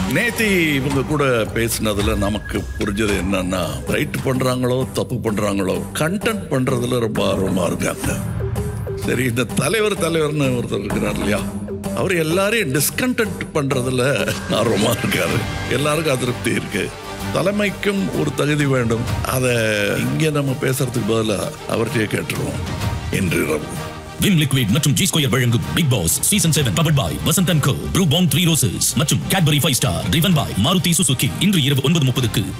நேத்தி இவங்க கூட பேசினதுல நமக்கு புரிஞ்சது என்னன்னா ரைட் பண்றாங்களோ தப்பு பண்றாங்களோ கண்டென்ட் பண்றதுல ரொம்ப ஆர்வமா இருக்காங்க சரி இந்த தலைவர் தலைவர்னு ஒருத்தர் இருக்கிறார் இல்லையா அவர் எல்லாரையும் டிஸ்கண்டென்ட் பண்றதுல ஆர்வமா இருக்காரு எல்லாருக்கும் அதிருப்தி இருக்கு தலைமைக்கும் ஒரு தகுதி வேண்டும் அதை இங்க நம்ம பேசுறதுக்கு பதிலா அவர்கிட்டயே கேட்டுருவோம் இன்று இரவு விம் லிக்விட் மற்றும் ஜி ஸ்கொயர் வழங்கும் Bigg Boss season seven powered by Vasanth and Co Bru பாங் த்ரீ ரோசஸ் மற்றும் Cadbury five star driven by Maruti Suzuki இன்று இரவு ஒன்பது முப்பதுக்கு